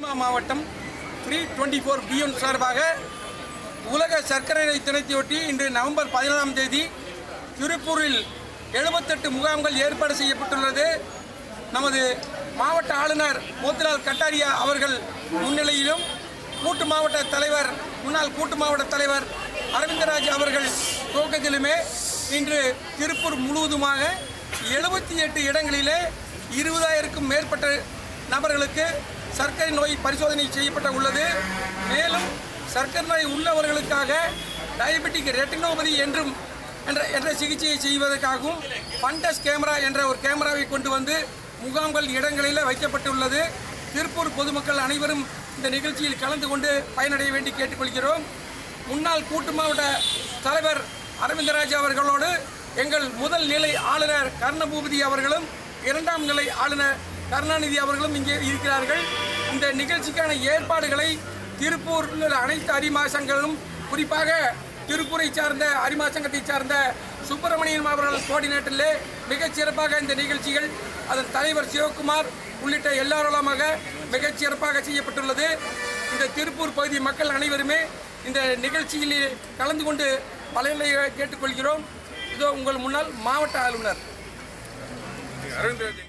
கோகிமா மாவட்டம் three twenty four PM சார்பாக உலக சர்க்கரை தினத்தையொட்டி இன்று நவம்பர் பதினேழாம் தேதி திருப்பூரில் எழுபத்தெட்டு முகாம்கள் ஏற்பாடு செய்யப்பட்டுள்ளது நமது மாவட்ட ஆளுநர் மோத்திலால் கட்டாரியா அவர்கள் முன்னிலையிலும் கூட்டு மாவட்ட தலைவர் முன்னாள் கூட்டு மாவட்ட தலைவர் அரவிந்தராஜ் அவர்கள் துவக்கத்திலுமே இன்று திருப்பூர் முழுவதுமாக எழுபத்தி எட்டு இடங்களிலே இருபதாயிரக்கும் மேற்பட்ட நபர்களுக்கு சர்க்கரை நோய் பரிசோதனை செய்யப்பட்ட உள்ளது மேலும் சர்க்கரை நோய் உள்ளவர்களுக்காக டயபெட்டிக் ரெட்டினோபதி என்றும் என்ற என்ற சிகிச்சையை செய்வதற்காகவும் ஃபண்டஸ் கேமரா என்ற ஒரு கேமராவை கொண்டு வந்து முகாம்கள் இடங்களில் வைக்கப்பட்டுள்ளது திருப்பூர் பொதுமக்கள் அனைவரும் இந்த நிகழ்ச்சியில் கலந்து கொண்டு பயனடைய வேண்டி கேட்டுக்கொள்கிறோம் முன்னாள் கூட்டு மாவட்ட தலைவர் அரவிந்தராஜ் அவர்களோடு எங்கள் முதல் நிலை ஆளுநர் கர்ணபூபதி அவர்களும் இரண்டாம் நிலை ஆளுநர் கருணாநிதி அவர்களும் இங்கே இருக்கிறார்கள் இந்த நிகழ்ச்சிக்கான ஏற்பாடுகளை திருப்பூரில் உள்ள அனைத்து அரிமா சங்கங்களும் குறிப்பாக திருப்பூரை சார்ந்த அரிமா சங்கத்தை சார்ந்த சுப்பிரமணியன் அவர்கள் கோஆர்டினேட்டரிலே மிகச் சிறப்பாக இந்த நிகழ்ச்சிகள் அதன் தலைவர் சிவகுமார் உள்ளிட்ட எல்லாரோலமாக மிகச் சிறப்பாக செய்யப்பட்டுள்ளது இந்த திருப்பூர் பகுதி மக்கள் அனைவருமே இந்த நிகழ்ச்சியில் கலந்து கொண்டு பலனை கேட்டுக்கொள்கிறோம் இதோ உங்கள் முன்னால் மாவட்ட ஆளுநர் அரவிந்த்